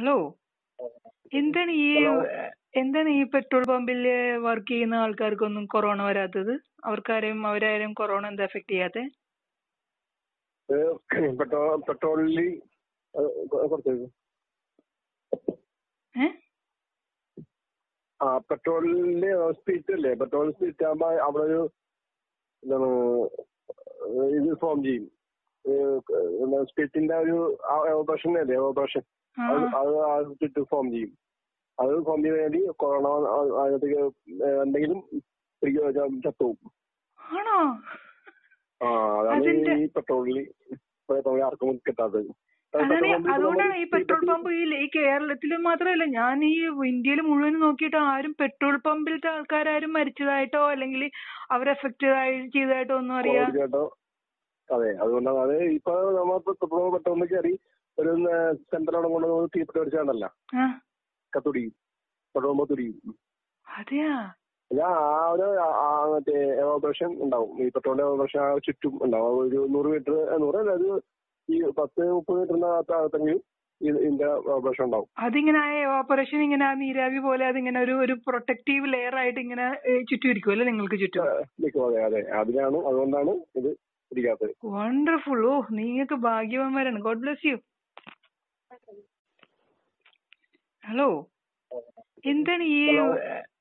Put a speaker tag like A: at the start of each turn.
A: Hello എന്താണ് ഈ എന്താണ് ഈ പെട്രോൾ പമ്പിൽ വർക്ക് ചെയ്യുന്ന ആൾക്കാർക്കൊന്നും കൊറോണ വരാത്തത് അവർക്കാരെയും അവരാരും കൊറോണ എന്താ എഫക്ട് ചെയ്യാത്തെ
B: പെട്രോൾ പെട്രോളിൽ കുറച്ച്
A: ഏ
B: ആ പെട്രോളിന്റെ സ്പിരിറ്റ് അല്ലേ പെട്രോൾ സ്പിരിറ്റ് ആകുമ്പോ അവിടെ ഒരു എന്താണ് ഇത് ഫോം ചെയ്യും സ്പിരിറ്റിന്റെ ഒരു ഓപ്പറേഷൻ അല്ലേ ഓപ്പറേഷൻ
A: ആ,
B: അത്
A: ആ.
B: അത് അതിട്ട് ഫോം ചെയ്യും അത് ഫോം ചെയ്യാൻ വേണ്ടി കൊറോണ അതിനകത്തേക്ക് എന്തെങ്കിലും ചത്തുപോകും
A: ആണോ
B: ആ അതാണ്
A: അതിന്റെ-
B: ഈ പെട്രോളിൽ പെട്രോളിൽ ആർക്കും കിട്ടാത്തത്
A: അതാണ്
B: പെട്രോൾ പമ്പിൽ
A: അതുകൊണ്ടാണ് ഈ
B: നമ്മൾ
A: പെട്രോൾ പമ്പ് ഈ ഈ കേരളത്തിൽ മാത്രമല്ല ഞാൻ ഈ ഇന്ത്യയിൽ മുഴുവൻ നോക്കിയിട്ട് ആരും പെട്രോൾ പമ്പിലത്തെ ആൾക്കാരും മരിച്ചതായിട്ടോ അല്ലെങ്കിൽ അവർ എഫക്ട് ചെയ്തതായിട്ടോ ഒന്നും അറിയാ
B: കോവിഡ് കേട്ടോ അതെ അതുകൊണ്ടാണ് അത് ഇപ്പൊ നമ്മൾ പെട്രോൾ പെട്രോളിൽ കയറി ഒരു സെന്ററോടെ കൊണ്ട് നമ്മൾ തീപ്പെട്ടി അടിച്ചാണ്ടല്ല
A: ആ
B: കത്തുടി പെട്രോൾ പമ്പ് തുടിയും
A: അതെയാ
B: ഞാൻ ആ ഒരു ആ- ആ മറ്റേ എവാപറേഷൻ ഉണ്ടാവും ഈ പെട്രോളിന്റെ എവാപറേഷൻ ആ ചുറ്റും ഉണ്ടാവും ഒരു നൂറ് മീറ്റർ നൂറ് അല്ല ഒരു ഈ പത്ത് മുപ്പത് മീറ്ററിന് അകത്തെങ്കിലും ഇതിന്റെ എവാപറേഷൻ ഉണ്ടാവും
A: അതിങ്ങനെ ആ എവാപറേഷൻ ഇങ്ങനെ ആ നീരാവി പോലെ അതിങ്ങനെ ഒരു ഒരു പ്രൊട്ടക്റ്റീവ് ലെയർ ആയിട്ട് ഇങ്ങനെ ഏ, ചുറ്റും ഇരിക്കുമല്ലോ നിങ്ങൾക്ക് ചുറ്റും
B: നിൽക്കും അതെ അതെ അതിനാണ് അതുകൊണ്ടാണ് ഇത് പിടിക്കാത്തത്
A: വണ്ടർഫുൾ ഓ നിങ്ങൾക്ക് ഭാഗ്യവാന്മാരാണ് ഗോഡ് ബ്ലെസ് യു ഹലോ എന്താണ് ഈ
B: Hello.